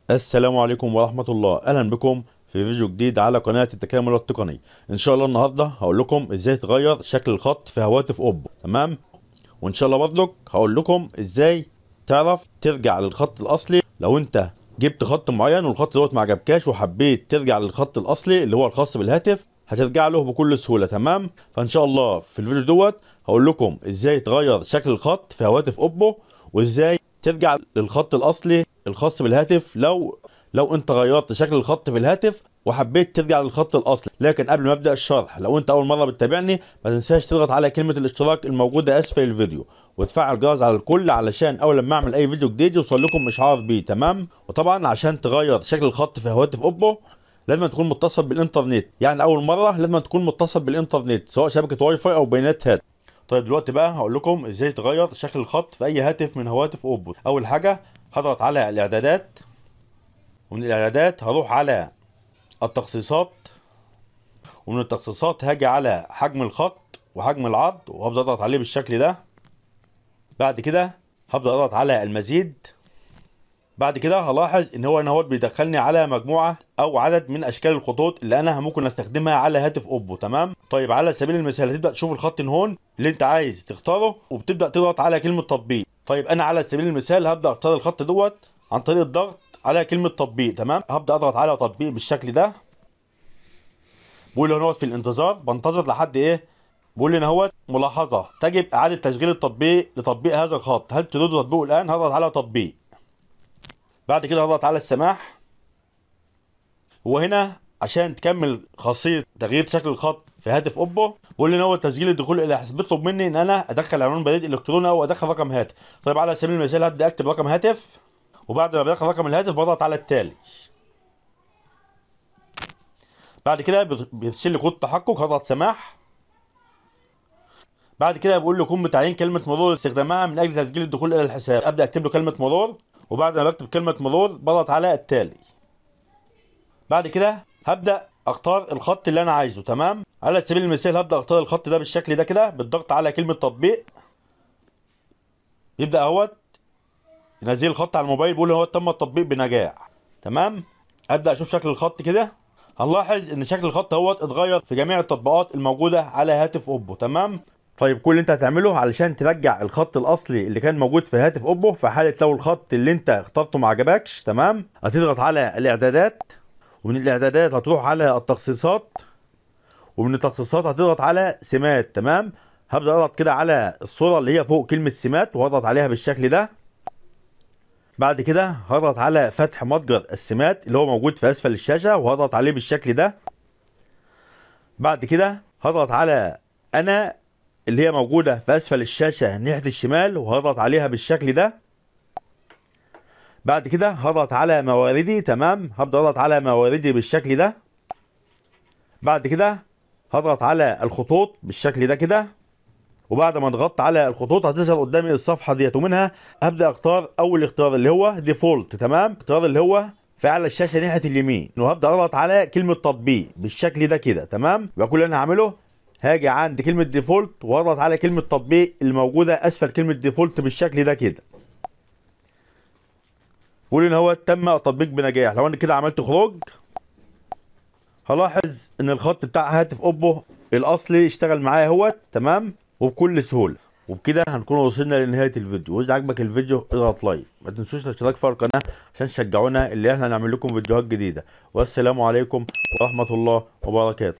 السلام عليكم ورحمة الله أهلا بكم في فيديو جديد على قناة التكامل التقني إن شاء الله النهاردة هقول لكم إزاي تغير شكل الخط في هواتف أوبو تمام وإن شاء الله برضك هقول لكم إزاي تعرف ترجع للخط الأصلي لو أنت جبت خط معين والخط دوت ما عجبكاش وحبيت ترجع للخط الأصلي اللي هو الخاص بالهاتف هترجع له بكل سهولة تمام فإن شاء الله في الفيديو دوت هقول لكم إزاي تغير شكل الخط في هواتف أوبو وإزاي ترجع للخط الاصلي الخاص بالهاتف لو لو انت غيرت شكل الخط في الهاتف وحبيت ترجع للخط الاصلي لكن قبل ما ابدا الشرح لو انت اول مره بتتابعني ما تنساش تضغط على كلمه الاشتراك الموجوده اسفل الفيديو وتفعل الجرس على الكل علشان اول لما اعمل اي فيديو جديد يوصل لكم اشعار بيه تمام وطبعا عشان تغير شكل الخط في هواتف اوبو لازم تكون متصل بالانترنت يعني اول مره لازم تكون متصل بالانترنت سواء شبكه واي فاي او بيانات هاتف طيب دلوقتي بقى هقول لكم ازاي تغير شكل الخط في اي هاتف من هواتف اوبو اول حاجه هضغط على الاعدادات ومن الاعدادات هروح على التخصيصات ومن التخصيصات هاجي على حجم الخط وحجم العرض وهبدا اضغط عليه بالشكل ده بعد كده هبدا اضغط على المزيد بعد كده هلاحظ ان هو هنا هو بيدخلني على مجموعه او عدد من اشكال الخطوط اللي انا ممكن استخدمها على هاتف اوبو تمام طيب على سبيل المثال هتبدا تشوف الخط هون اللي انت عايز تختاره وبتبدا تضغط على كلمه تطبيق طيب انا على سبيل المثال هبدا اختار الخط دوت عن طريق الضغط على كلمه تطبيق تمام هبدا اضغط على تطبيق بالشكل ده بقول هنا هو في الانتظار بنتظر لحد ايه بقول لي هنا هو ملاحظه تجب اعاده تشغيل التطبيق لتطبيق هذا الخط هل تريد تطبيقه الان هضغط على تطبيق بعد كده هضغط على السماح وهنا عشان تكمل خاصيه تغيير شكل الخط في هاتف اوبو بقول لي ان هو تسجيل الدخول الى حساب بيطلب مني ان انا ادخل عنوان بريد الكتروني او ادخل رقم هاتف طيب على سبيل المثال هبدا اكتب رقم هاتف وبعد ما بدخل رقم الهاتف بضغط على التالي بعد كده بيرسل لي كود تحقق هضغط سماح بعد كده بيقول لي قم بتعيين كلمه مرور استخدامها من اجل تسجيل الدخول الى الحساب ابدا اكتب له كلمه مرور وبعد ما بكتب كلمه مرور بضغط على التالي بعد كده هبدا اختار الخط اللي انا عايزه تمام على سبيل المثال هبدا اختار الخط ده بالشكل ده كده بالضغط على كلمه تطبيق يبدا اهوت ينزل الخط على الموبايل بيقول هو تم التطبيق بنجاح تمام ابدا اشوف شكل الخط كده هنلاحظ ان شكل الخط اهوت اتغير في جميع التطبيقات الموجوده على هاتف اوبو تمام طيب كل اللي انت هتعمله علشان ترجع الخط الاصلي اللي كان موجود في هاتف اوبو في حاله لو الخط اللي انت اخترته ما عجبكش تمام هتضغط على الاعدادات ومن الاعدادات هتروح على التخصيصات ومن التخصيصات هتضغط على سمات تمام هبدا اضغط كده على الصوره اللي هي فوق كلمه سمات وهضغط عليها بالشكل ده بعد كده هضغط على فتح متجر السمات اللي هو موجود في اسفل الشاشه وهضغط عليه بالشكل ده بعد كده هضغط على انا اللي هي موجوده في اسفل الشاشه ناحيه الشمال وهضغط عليها بالشكل ده بعد كده هضغط على مواردي تمام هبدا اضغط على مواردي بالشكل ده بعد كده هضغط على الخطوط بالشكل ده كده وبعد ما ضغطت على الخطوط هتظهر قدامي الصفحه ديت ومنها هبدا اختار اول اختيار اللي هو ديفولت تمام اختيار اللي هو في اعلى الشاشه ناحيه اليمين وهبدا اضغط على كلمه تطبيق بالشكل ده كده تمام يبقى كل اللي انا هعمله هاجي عند كلمه ديفولت واضغط على كلمه تطبيق الموجوده اسفل كلمه ديفولت بالشكل ده كده بيقول ان هو تم التطبيق بنجاح لو انا كده عملت خروج هلاحظ ان الخط بتاع هاتف اوبو الاصلي اشتغل معايا اهوت تمام وبكل سهوله وبكده هنكون وصلنا لنهايه الفيديو واذا عجبك الفيديو اضغط لايك ما تنسوش الاشتراك في القناه عشان تشجعونا اللي احنا هنعمل لكم فيديوهات جديده والسلام عليكم ورحمه الله وبركاته